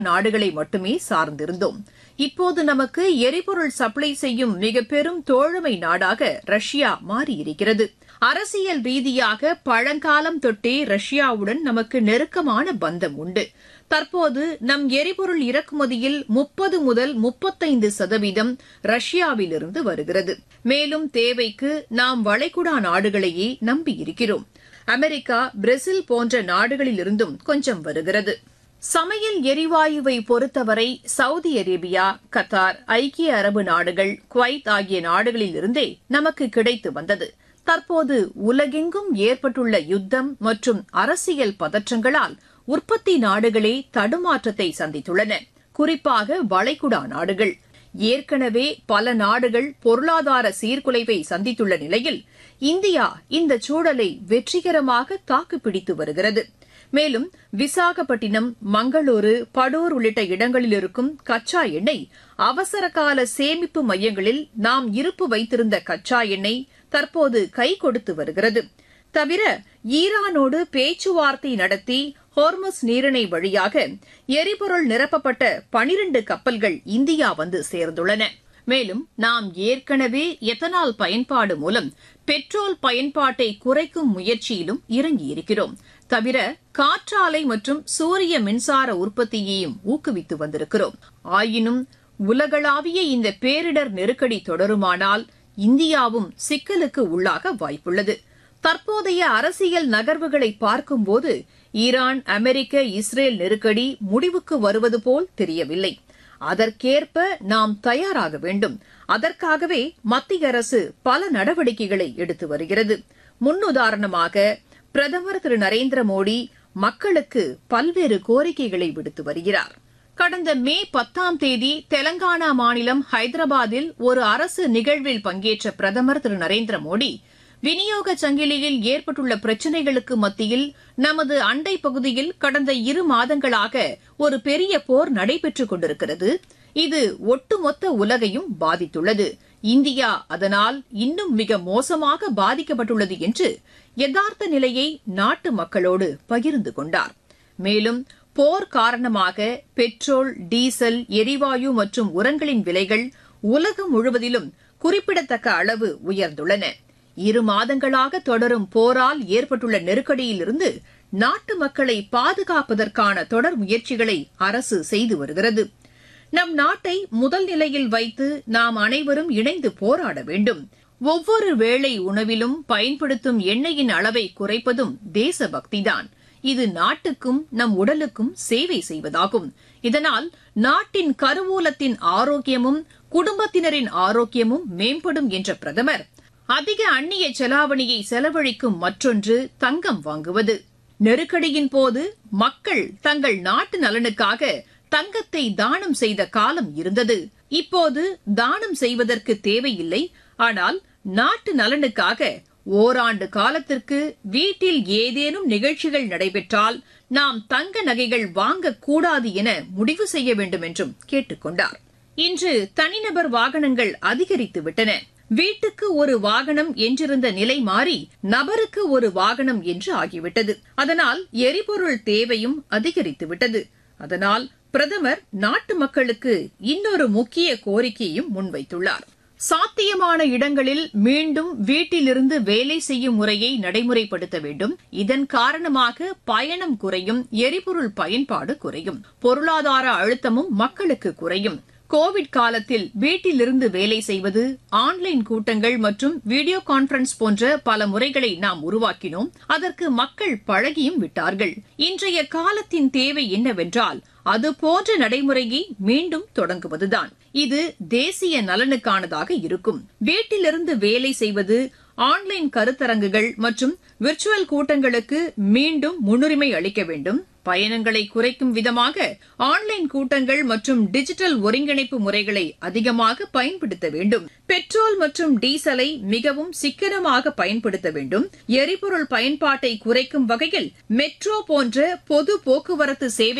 நாடுகளை மட்டுமே சார்ந்திருந்தோம் இப்போது நமக்கு எரிபொருள் சப்ளை செய்யும் மிக பெரும் தோழமை நாடாக ரஷ்யா மாறியிருக்கிறது அரசியல் ரீதியாக பழங்காலம் தொட்டே ரஷ்யாவுடன் நமக்கு நெருக்கமான பந்தம் உண்டு தற்போது நம் எரிபொருள் இறக்குமதியில் முப்பது முதல் முப்பத்தைந்து சதவீதம் ரஷ்யாவிலிருந்து வருகிறது மேலும் தேவைக்கு நாம் வளைகுடா நாடுகளையே நம்பியிருக்கிறோம் அமெரிக்கா பிரேசில் போன்ற நாடுகளிலிருந்தும் கொஞ்சம் வருகிறது சமையல் எரிவாயுவை பொறுத்தவரை சவுதி அரேபியா கத்தார் ஐக்கிய அரபு நாடுகள் குவைத் ஆகிய நாடுகளிலிருந்தே நமக்கு கிடைத்து வந்தது தற்போது உலகெங்கும் ஏற்பட்டுள்ள யுத்தம் மற்றும் அரசியல் பதற்றங்களால் உற்பத்தி நாடுகளே தடுமாற்றத்தை சந்தித்துள்ளன குறிப்பாக வளைகுடா நாடுகள் ஏற்கனவே பல நாடுகள் பொருளாதார சீர்குலைவை சந்தித்துள்ள நிலையில் இந்தியா இந்த சூழலை வெற்றிகரமாக தாக்குப்பிடித்து வருகிறது மேலும் விசாகப்பட்டினம் மங்களூரு படூர் உள்ளிட்ட இடங்களில் இருக்கும் கச்சா எண்ணெய் அவசரகால சேமிப்பு மையங்களில் நாம் இருப்பு வைத்திருந்த கச்சா எண்ணெய் தற்போது கை கொடுத்து வருகிறது தவிர ஈரானோடு பேச்சுவார்த்தை நடத்தி ஹோர்மஸ் நீரிணை வழியாக எரிபொருள் நிரப்பப்பட்ட பனிரண்டு கப்பல்கள் இந்தியா வந்து சேர்ந்துள்ளன மேலும் நாம் ஏற்கனவே எத்தனால் பயன்பாடு மூலம் பெட்ரோல் பயன்பாட்டை குறைக்கும் முயற்சியிலும் இறங்கியிருக்கிறோம் தவிர காற்றாலை மற்றும் சூரிய மின்சார உற்பத்தியையும் ஊக்குவித்து வந்திருக்கிறோம் ஆயினும் உலகளாவிய இந்த பேரிடர் நெருக்கடி தொடருமானால் இந்தியாவும் சிக்கலுக்கு உள்ளாக வாய்ப்புள்ளது தற்போதைய அரசியல் நகர்வுகளை பார்க்கும்போது ஈரான் அமெரிக்க இஸ்ரேல் நெருக்கடி முடிவுக்கு வருவது போல் தெரியவில்லை அதற்கேற்ப நாம் தயாராக வேண்டும் அதற்காகவே மத்திய அரசு பல நடவடிக்கைகளை எடுத்து வருகிறது முன்னுதாரணமாக பிரதமர் திரு நரேந்திர மோடி மக்களுக்கு பல்வேறு கோரிக்கைகளை விடுத்து வருகிறார் கடந்த மே பத்தாம் தேதி தெலங்கானா மாநிலம் ஹைதராபாத்தில் ஒரு அரசு நிகழ்வில் பங்கேற்ற பிரதமர் திரு நரேந்திர மோடி விநியோக சங்கிலியில் ஏற்பட்டுள்ள பிரச்சினைகளுக்கு மத்தியில் நமது அண்டை பகுதியில் கடந்த இரு மாதங்களாக ஒரு பெரிய போர் நடைபெற்றுக் கொண்டிருக்கிறது இது ஒட்டுமொத்த உலகையும் பாதித்துள்ளது இந்தியா அதனால் இன்னும் மிக மோசமாக பாதிக்கப்பட்டுள்ளது என்று யதார்த்த நிலையை நாட்டு மக்களோடு பகிர்ந்து கொண்டார் மேலும் போர் காரணமாக பெட்ரோல் டீசல் எரிவாயு மற்றும் உரங்களின் விலைகள் உலகம் முழுவதிலும் குறிப்பிடத்தக்க அளவு உயர்ந்துள்ளன இரு மாதங்களாக தொடரும் போரால் ஏற்பட்டுள்ள நெருக்கடியிலிருந்து நாட்டு மக்களை பாதுகாப்பதற்கான தொடர் முயற்சிகளை அரசு செய்து வருகிறது நம் நாட்டை முதல் நிலையில் வைத்து நாம் அனைவரும் இணைந்து போராட வேண்டும் ஒவ்வொரு வேளை உணவிலும் பயன்படுத்தும் எண்ணெயின் அளவை குறைப்பதும் தேசபக்திதான் இது நாட்டுக்கும் நம் உடலுக்கும் சேவை செய்வதாகும் இதனால் நாட்டின் கருவூலத்தின் ஆரோக்கியமும் குடும்பத்தினரின் ஆரோக்கியமும் மேம்படும் என்ற பிரதமர் அதிக அந்நிய செலாவணியை செலவழிக்கும் மற்றொன்று தங்கம் வாங்குவது நெருக்கடியின் போது மக்கள் தங்கள் நாட்டு நலனுக்காக தங்கத்தை தானம் செய்த காலம் இருந்தது இப்போது தானம் செய்வதற்கு தேவையில்லை ஆனால் நாட்டு நலனுக்காக ஓராண்டு காலத்திற்கு வீட்டில் ஏதேனும் நிகழ்ச்சிகள் நடைபெற்றால் நாம் தங்க நகைகள் வாங்கக்கூடாது என முடிவு செய்ய வேண்டும் என்றும் கேட்டுக் கொண்டார் இன்று தனிநபர் வாகனங்கள் அதிகரித்து விட்டன வீட்டுக்கு ஒரு வாகனம் என்றிருந்த நிலை மாறி நபருக்கு ஒரு வாகனம் என்று ஆகிவிட்டது அதனால் எரிபொருள் தேவையும் அதிகரித்துவிட்டது அதனால் பிரதமர் நாட்டு மக்களுக்கு இன்னொரு முக்கிய கோரிக்கையும் முன்வைத்துள்ளார் சாத்தியமான இடங்களில் மீண்டும் வீட்டிலிருந்து வேலை செய்யும் முறையை நடைமுறைப்படுத்த வேண்டும் இதன் காரணமாக பயணம் குறையும் எரிபொருள் பயன்பாடு குறையும் பொருளாதார அழுத்தமும் மக்களுக்கு குறையும் கோவிட் காலத்தில் வீட்டிலிருந்து வேலை செய்வது ஆன்லைன் கூட்டங்கள் மற்றும் வீடியோ கான்பரன்ஸ் போன்ற பல முறைகளை நாம் உருவாக்கினோம் அதற்கு மக்கள் பழகியும் விட்டார்கள் இன்றைய காலத்தின் தேவை என்னவென்றால் அது போன்ற நடைமுறையை மீண்டும் தொடங்குவதுதான் இது தேசிய நலனுக்கானதாக இருக்கும் வீட்டிலிருந்து வேலை செய்வது ஆன்லைன் கருத்தரங்குகள் மற்றும் விர்ச்சுவல் கூட்டங்களுக்கு மீண்டும் முன்னுரிமை அளிக்க வேண்டும் பயணங்களை குறைக்கும் விதமாக ஆன்லைன் கூட்டங்கள் மற்றும் டிஜிட்டல் ஒருங்கிணைப்பு முறைகளை அதிகமாக பயன்படுத்த வேண்டும் பெட்ரோல் மற்றும் டீசலை மிகவும் சிக்கனமாக பயன்படுத்த வேண்டும் எரிபொருள் பயன்பாட்டை குறைக்கும் வகையில் மெட்ரோ போன்ற பொது போக்குவரத்து சேவைகளை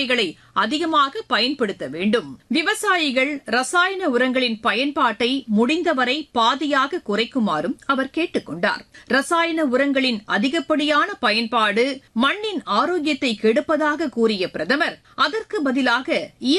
அதிகமாக பயன்படுத்த வேண்டும் விவசாயிகள் ரசாயன உரங்களின் பயன்பாட்டை முடிந்தவரை பாதியாக குறைக்குமாறும் அவர் கேட்டுக் கொண்டார் ரசாயன உரங்களின் அதிகப்படியான பயன்பாடு மண்ணின் ஆரோக்கியத்தை கெடுப்பதாக கூறிய பிரதமர் அதற்கு பதிலாக